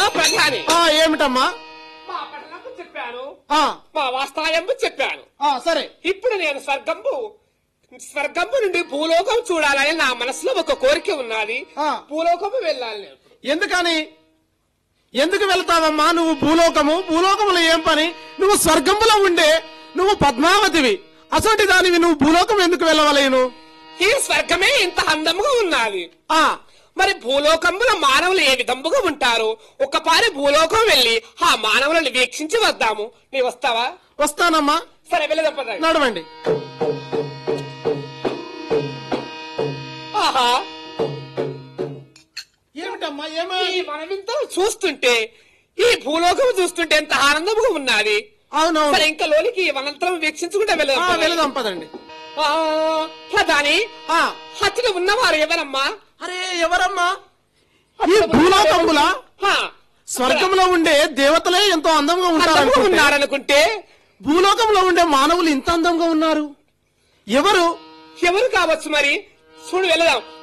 ప్రధాని ఆ ఏమిటమ్మా మా పట్టణంకు చెప్పాను ఆ మా వాస్తాయంబు చెప్పాను ఆ సరే ఇప్పుడు నేను స్వర్గంబు స్వర్గంబు నుండి భూలోకం చూడాలని నా మనసులో ఒక కోరిక ఉన్నది ఆ. భూలోకము వెళ్ళాలి నేను ఎందుకని ఎందుకు వెళ్తావమ్మా నువ్వు భూలోకము భూలోకములో ఏం పని నువ్వు స్వర్గములో ఉండే నువ్వు పద్మావతివి అసలు దానివి నువ్వు భూలోకం ఎందుకు వెళ్ళవలేను ఈ స్వర్గమే ఇంత అందముగా ఉన్నది ఆ మరి భూలోకంలో మానవులు ఏ విధముగా ఉంటారు ఒక్కపారి భూలోకం వెళ్ళి ఆ మానవులను వీక్షించి వద్దాము నీ వస్తావా వస్తానమ్మా సరే వెళ్ళదాం పదండి. నడవండి ఆహా ఏమిటమ్మా ఏమో ఈ మనమింత చూస్తుంటే ఈ భూలోకం చూస్తుంటే ఎంత ఆనందముగా ఉన్నది అవునవును సరే ఇంకా లోనికి ఈ వనంతరం వీక్షించుకుంటే ఆ, వెళ్దాం పదండి. వెళదాం పదండి ఆ, ప్రధాని ఆ హత్యలో ఉన్నవారు ఎవరమ్మా అరే ఎవరమ్మా ఈ భూలోకముల ఆ, స్వర్గంలో ఉండే దేవతలే ఎంతో అందంగా అందముగా ఉంటారు ఉన్నారనుకుంటే భూలోకంలో ఉండే మానవులు ఇంత అందంగా ఉన్నారు ఎవరు ఎవరు కావచ్చు మరి చూడు వెళదాం